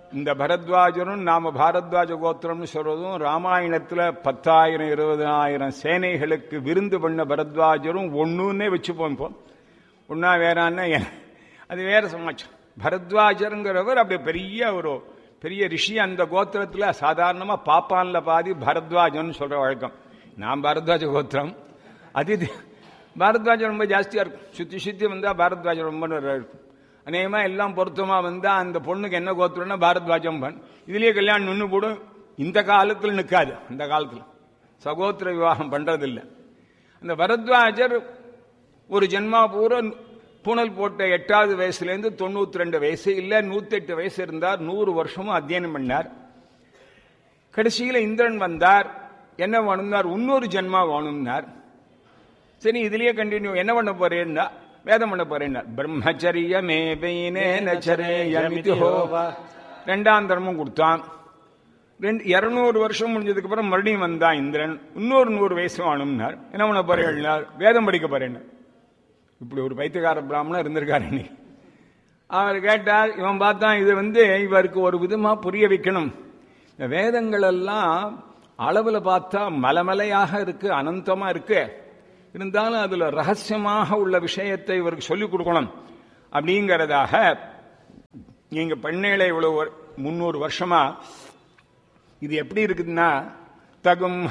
இந்த பரத்வாஜரும் நாம பாரத்வாஜ கோத்திரம்னு சொல்றதும் ராமாயணத்துல பத்தாயிரம் இருபதாயிரம் சேனைகளுக்கு விருந்து பண்ண பரத்வாஜரும் ஒண்ணுன்னே வச்சுப்போம் இப்போ ஒன்னா வேறான்னா ஏன்? அது வேற சமாச்சாரம் பரத்வாஜருங்கிறவர் அப்படி பெரிய ஒரு பெரிய ரிஷி அந்த கோத்திரத்துல சாதாரணமா பாப்பான்ல பாதி பரத்வாஜன் சொல்ற வழக்கம் நான் பரத்வாஜ கோத்திரம் அது இது. பாரத்வாஜம் ரொம்ப ஜாஸ்தியா இருக்கும் சுத்தி சுத்தி வந்தா பாரத்வாஜம் ரொம்ப நிறைய இருக்கும் அநேகமா எல்லாம் பொருத்தமா வந்தா அந்த பொண்ணுக்கு என்ன கோத்திரம்னா பாரத்வாஜம் பண் இதுலயே கல்யாணம் நின்று போடும் இந்த காலத்துல நிக்காது அந்த காலத்துல சகோத்திர விவாகம் பண்றதில்லை அந்த பரத்வாஜர் ஒரு ஜென்மா பூரா பூனல் போட்ட எட்டாவது வயசுலேருந்து தொண்ணூத்தி ரெண்டு வயசு இல்ல நூத்தி எட்டு வயசு இருந்தார் நூறு வருஷமும் அத்தியனம் பண்ணார் கடைசியில இந்திரன் வந்தார் என்ன வேணும்னார் இன்னொரு ஜென்மா வேணும்னார் சரி இதுலயே கண்டினியூ என்ன பண்ண போறேன்னா வேதம் பண்ண போறேன்னா பிரம்மச்சரிய மேபைனேனச்சரேயமிதி ஹோவா ரெண்டாம் தர்மம் கொடுத்தான் ரெண்டு இருநூறு வருஷம் முடிஞ்சதுக்கு அப்புறம் மறுபடியும் வந்தான் இந்திரன் இன்னொரு நூறு வயசு வேணும்னார் என்ன பண்ண போறேன்னார் வேதம் படிக்க போறேன்னு இப்படி ஒரு பைத்தியக்கார பிராமணன் இருந்திருக்காரு இன்னைக்கு. அவர் கேட்டார் இவன் பார்த்தான் இது வந்து இவருக்கு ஒரு விதமா புரிய வைக்கணும் இந்த வேதங்கள் எல்லாம் அளவுல பார்த்தா மலமலையாக இருக்கு அனந்தமா இருக்கு இருந்தாலும் அதுல ரகசியமாக உள்ள விஷயத்தை இவருக்கு சொல்லிக் கொடுக்கணும் அப்படிங்கிறதாக நீங்க பண்ணையில இவ்வளவு ஒரு முன்னூறு வருஷமா இது எப்படி இருக்குதுன்னா தகும்